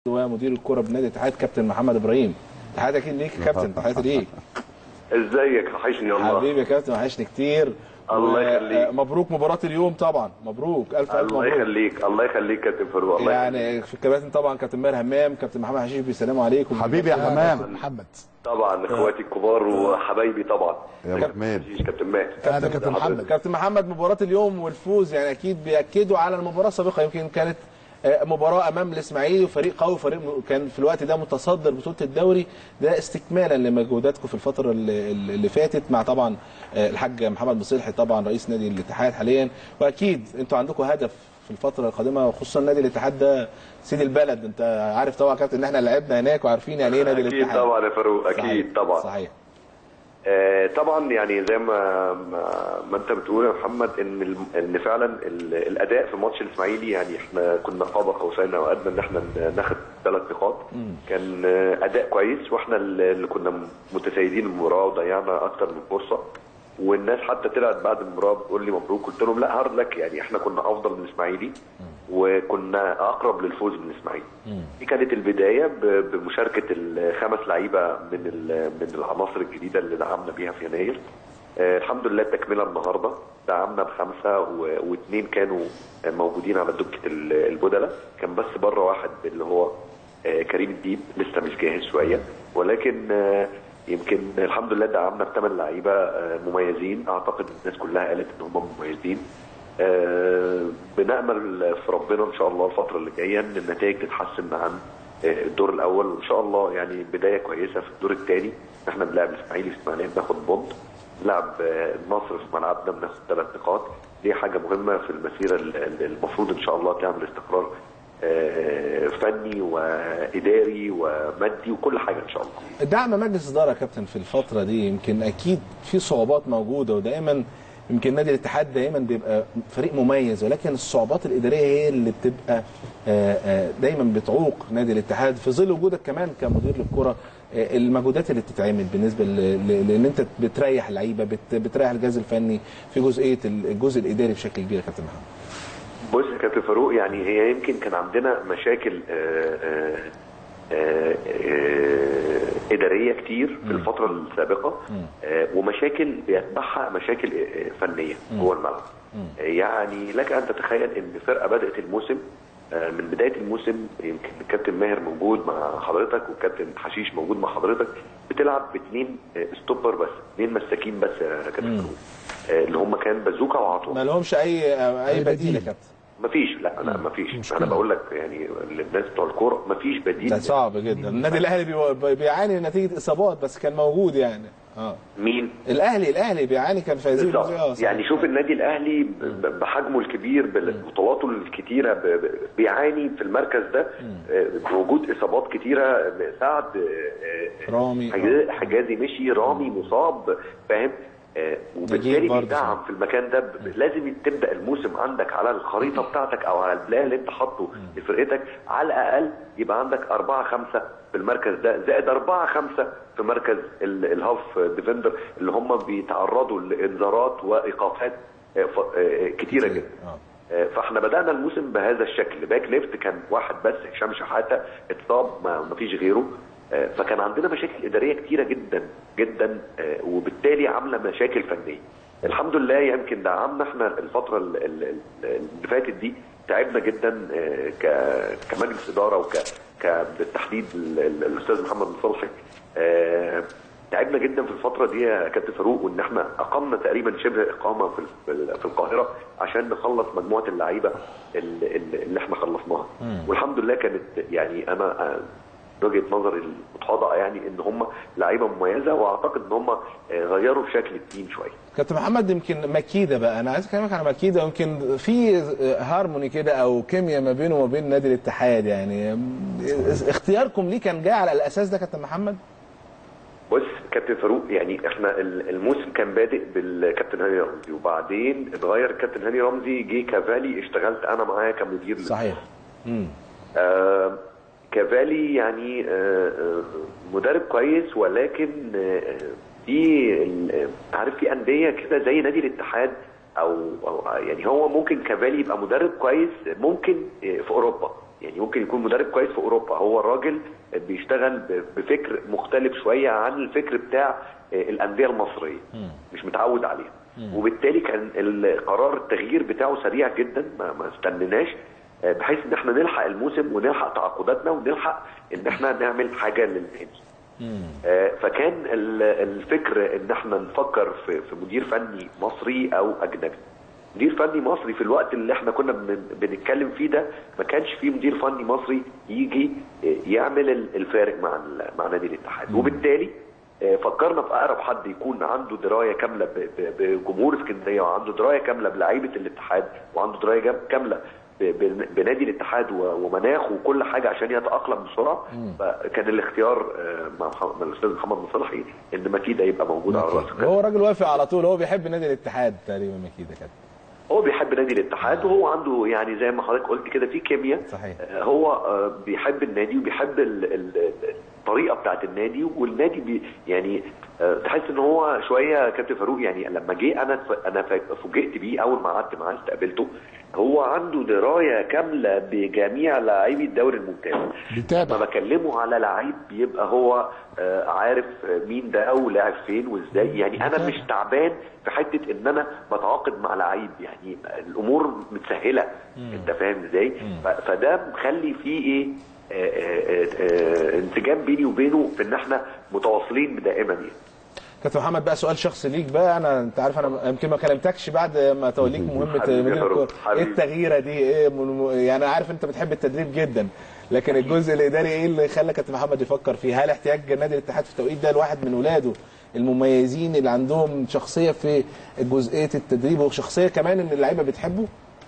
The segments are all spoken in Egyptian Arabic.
ومدير الكره بنادي الاتحاد كابتن محمد ابراهيم تحياتي اكيد ليك يا كابتن تحياتي ليك ازيك وحشني والله حبيبي يا كابتن وحشني كتير الله و- يخليك. مبروك مباراه اليوم طبعا مبروك الف الف الله مبروك يخليك الله يخليك كابتن فاروق الله يخليك. يعني في الكباتن طبعا كابتن ماهر همام كابتن محمد حشيش بيسلموا عليكم حبيبي يا حمام محمد طبعا اخواتي الكبار وحبايبي طبعا يا أبو حميد. كابتن ماهر انا كابتن محمد كابتن محمد مباراه اليوم والفوز يعني اكيد بياكدوا على المباراه السابقه يمكن كانت آه، مباراه امام الاسماعيلي وفريق قوي فريق م- كان في الوقت ده متصدر بطوله الدوري ده استكمالا لمجهوداتكم في الفتره اللي, اللي فاتت مع طبعا آه، الحاج محمد مصلحي طبعا رئيس نادي الاتحاد حاليا واكيد انتوا عندكم هدف في الفتره القادمه وخصوصا نادي الاتحاد ده سيد البلد انت عارف طبعا يا كابتن ان احنا لعبنا هناك وعارفين يعني ايه نادي اكيد الاتحاد طبعا يا فاروق صحيح. اكيد طبعا صحيح آه، طبعا يعني زي ما ما, ما انت بتقول يا محمد ان الم- ان فعلا ال- الاداء في ماتش الاسماعيلي يعني احنا كنا قاب قوسين او ادنى ان احنا ن- ناخد ثلاث نقاط كان آه، اداء كويس واحنا اللي اللي كنا متسيدين المباراه وضيعنا اكتر من فرصه والناس حتى طلعت بعد المباراه بتقول لي مبروك قلت لهم لا هارد لك يعني احنا كنا افضل من الاسماعيلي وكنا اقرب للفوز من الاسماعيلي دي كانت البدايه ب- بمشاركه الخمس لعيبه من ال- من العناصر الجديده اللي دعمنا بيها في يناير آه، الحمد لله التكمله النهارده دعمنا بخمسه و- واثنين كانوا موجودين على دكه ال- البدله كان بس بره واحد اللي هو آه، كريم الديب لسه مش جاهز شويه ولكن آه، يمكن الحمد لله دعمنا بثمان لعيبه آه، مميزين اعتقد الناس كلها قالت ان هم مميزين آه، بنامل في ربنا ان شاء الله الفتره اللي جايه ان النتائج تتحسن عن آه، الدور الاول وان شاء الله يعني بدايه كويسه في الدور الثاني احنا بنلعب الاسماعيلي في اسماعيليه بناخد بونت نلعب آه، النصر في ملعبنا بناخد ثلاث نقاط دي حاجه مهمه في المسيره ال- ال- المفروض ان شاء الله تعمل استقرار آه، فني واداري ومادي وكل حاجه ان شاء الله دعم مجلس الاداره يا كابتن في الفتره دي يمكن اكيد في صعوبات موجوده ودائما يمكن نادي الاتحاد دائما بيبقى فريق مميز ولكن الصعوبات الاداريه هي اللي بتبقى آه، آه، دايما بتعوق نادي الاتحاد في ظل وجودك كمان كمدير للكره آه، المجهودات اللي بتتعمل بالنسبه ل- ل- لان انت بتريح اللعيبه بت- بتريح الجهاز الفني في جزئيه الجزء الاداري بشكل كبير يا كابتن محمد بص يا كابتن فاروق يعني هي يمكن كان عندنا مشاكل آه، آه، آه، آه، إدارية كتير في الفترة السابقة آه، ومشاكل بيتبعها مشاكل آه، فنية جوه الملعب آه، يعني لك أن تتخيل أن فرقة بدأت الموسم آه، من بداية الموسم يمكن الكابتن ماهر موجود مع حضرتك والكابتن حشيش موجود مع حضرتك بتلعب باثنين آه، ستوبر بس اثنين مساكين بس يا كابتن فاروق آه، اللي هم كان بازوكا وعطوة ما لهمش اي اي بديل يا كابتن مفيش لا لا مفيش انا بقول لك يعني للناس بتوع الكوره مفيش بديل ده صعب جدا النادي الاهلي بي- بيعاني نتيجه اصابات بس كان موجود يعني اه مين الاهلي الاهلي بيعاني كان في هذه بالظبط الجزئية. آه، صح. يعني شوف النادي الاهلي ب- ب- بحجمه الكبير ببطولاته الكتيره ب- ب- بيعاني في المركز ده آه، بوجود اصابات كتيره سعد آه، آه، رامي، حجا- حجازي مشي رامي مصاب فاهم آه، وبالتالي نجيب برضه بيدعم صح. في المكان ده ب- لازم تبدا الموسم عندك على الخريطه بتاعتك او على البلان اللي انت حاطه لفرقتك على الاقل يبقى عندك أربعة خمسة في المركز ده زائد أربعة خمسة في مركز ال- الهاف ديفندر اللي هم بيتعرضوا لانذارات وايقافات آه، ف- آه، كتيره جدا آه. آه، فاحنا بدانا الموسم بهذا الشكل باك ليفت كان واحد بس هشام شحاته اتصاب ما ما فيش غيره آه، فكان عندنا مشاكل اداريه كتيره جدا جدا آه، وبالتالي عامله مشاكل فنيه الحمد لله يمكن دعمنا احنا الفتره ال- ال- ال- اللي فاتت دي تعبنا جدا آه، ك- كمجلس اداره وك ك- بالتحديد ال- ال- الاستاذ محمد مصلحي آه، تعبنا جدا في الفتره دي يا كابتن فاروق وان احنا اقمنا تقريبا شبه اقامه في ال- في القاهره عشان نخلص مجموعه اللعيبه ال- ال- اللي احنا خلصناها والحمد لله كانت يعني انا آه، وجهه نظري المتواضعه يعني ان هم لعيبه مميزه واعتقد ان هم آه، غيروا شكل التيم شويه كابتن محمد يمكن مكيده بقى انا عايز اكلمك على مكيده يمكن في هارموني كده او كيمياء ما بينه وما بين نادي الاتحاد يعني اختياركم ليه كان جاي على الاساس ده كابتن محمد؟ بص كابتن فاروق يعني احنا ال- الموسم كان بادئ بالكابتن هاني رمزي وبعدين اتغير الكابتن هاني رمزي جه كافالي اشتغلت انا معاه كمدير صحيح امم آه كافالي يعني آه آه، مدرب كويس ولكن آه في ال- عارف في انديه كده زي نادي الاتحاد او, أو يعني هو ممكن كافالي يبقى مدرب كويس ممكن آه، في اوروبا يعني ممكن يكون مدرب كويس في اوروبا هو الراجل بيشتغل ب- بفكر مختلف شويه عن الفكر بتاع آه، الانديه المصريه مش متعود عليه وبالتالي كان القرار التغيير بتاعه سريع جدا ما, ما استنيناش آه، بحيث ان احنا نلحق الموسم ونلحق تعاقداتنا ونلحق ان احنا نعمل حاجه للنادي آه، فكان ال- الفكر ان احنا نفكر في في مدير فني مصري او اجنبي مدير فني مصري في الوقت اللي احنا كنا بن- بنتكلم فيه ده ما كانش في مدير فني مصري يجي آه، يعمل ال- الفارق مع ال- مع نادي الاتحاد وبالتالي آه، فكرنا في اقرب حد يكون عنده درايه كامله ب- ب- بجمهور اسكندريه وعنده درايه كامله بلعيبه الاتحاد وعنده درايه جام- كامله ب- ب- بنادي الاتحاد و- ومناخه وكل حاجه عشان يتاقلم بسرعه فكان الاختيار آه، مع مح- مع الاستاذ محمد مصلحي ان مكيده يبقى موجود على راس هو راجل وافق على طول هو بيحب نادي الاتحاد تقريبا مكيده كده هو بيحب نادي الاتحاد وهو عنده يعني زي ما حضرتك قلت كده في كيمياء صحيح. آه، هو آه، بيحب النادي وبيحب ال- ال- الطريقه بتاعت النادي والنادي بي يعني آه، تحس ان هو شويه كابتن فاروق يعني لما جه انا ف- انا ف- فوجئت بيه اول ما قعدت معاه استقبلته هو عنده درايه كامله بجميع لاعبي الدوري الممتاز بيتابع. لما بكلمه على لعيب بيبقى هو آه، عارف آه، مين ده ولاعب فين وازاي يعني انا مش تعبان في حته ان انا بتعاقد مع لعيب يعني الامور متسهله انت فاهم ازاي ف- فده مخلي فيه ايه آه، آه، آه، انسجام بيني وبينه في ان احنا متواصلين دائما يعني كابتن محمد بقى سؤال شخصي ليك بقى انا انت عارف انا يمكن ما كلمتكش بعد ما توليك مهمه حبيبي يا مدير فاروق، الكوره ايه حبيبي. التغييره دي ايه من- يعني عارف انت بتحب التدريب جدا لكن الجزء الاداري ايه اللي خلى كابتن محمد يفكر فيه هل احتياج نادي الاتحاد في التوقيت ده لواحد من ولاده المميزين اللي عندهم شخصيه في جزئيه التدريب وشخصيه كمان ان اللعيبه بتحبه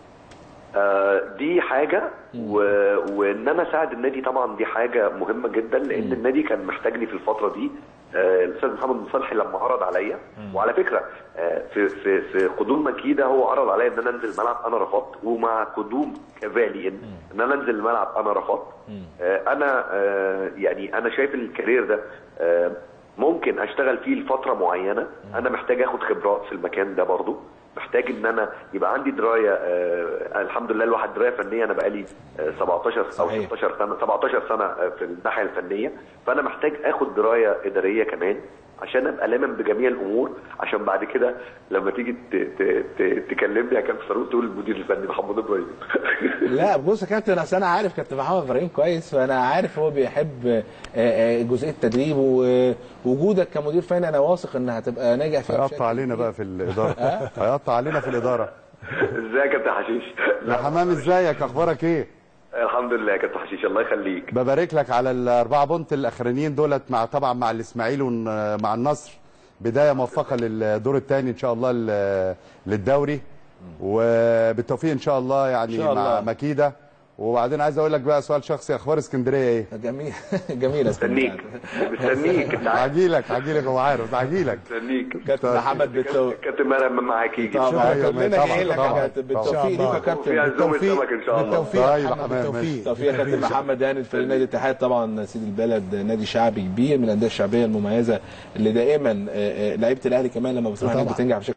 آه، دي حاجة و... وان انا اساعد النادي طبعا دي حاجة مهمة جدا لان النادي كان محتاجني في الفترة دي آه، الاستاذ محمد مصلحي لما عرض عليا وعلى فكرة آه، في في في قدوم مكيدة هو عرض عليا ان انا انزل الملعب انا رفضت ومع قدوم كفالي ان ان انا انزل الملعب انا رفضت آه، انا آه، يعني انا شايف الكارير ده آه، ممكن اشتغل فيه لفترة معينة انا محتاج اخد خبرات في المكان ده برضو محتاج ان انا يبقى عندي درايه آه الحمد لله الواحد درايه فنيه انا بقالي آه 17 او صحيح. 16 سنه 17 سنه آه في الناحيه الفنيه فانا محتاج اخد درايه اداريه كمان عشان ابقى لامم بجميع الامور عشان بعد كده لما تيجي ت- ت- ت- تكلمني يا كابتن فاروق تقول المدير الفني محمد ابراهيم لا بص يا كابتن اصل انا عارف كابتن محمد ابراهيم كويس فانا عارف هو بيحب آه، آه، جزئيه التدريب ووجودك كمدير فني انا واثق ان هتبقى ناجح فيه بشكل هيقطع علينا كبير. بقى في الاداره هيقطع علينا في الاداره ازيك يا كابتن حشيش يا حمام ازيك اخبارك ايه الحمد لله يا كابتن حشيش الله يخليك ببارك لك على الاربعه بونت الاخرانيين دولت مع طبعا مع الاسماعيلي ومع النصر بدايه موفقه للدور الثاني ان شاء الله ل- للدوري وبالتوفيق ان شاء الله يعني إن شاء مع الله. مكيده وبعدين عايز اقول لك بقى سؤال شخصي اخبار اسكندريه ايه جميل جميل مستنيك مستنيك انت عارف هاجي لك هاجي لك هو عارف هاجي لك مستنيك كابتن محمد بالتوفيق كابتن مريم معاك يجي طبعا أيوة، كلنا طبعاً، جايين لك طبعاً، يا كابتن طبعاً. بالتوفيق ليك يا كابتن وفي عزومه بالتوفيق. سمك ان شاء الله بالتوفيق طيب يا يا محمد حمام، بالتوفيق توفيق يا كابتن محمد هاني في نادي الاتحاد طبعا سيد البلد نادي شعبي كبير من الانديه الشعبيه المميزه اللي دائما آه، آه، لعيبه الاهلي كمان لما بتروح هناك طبعاً. بتنجح بشكل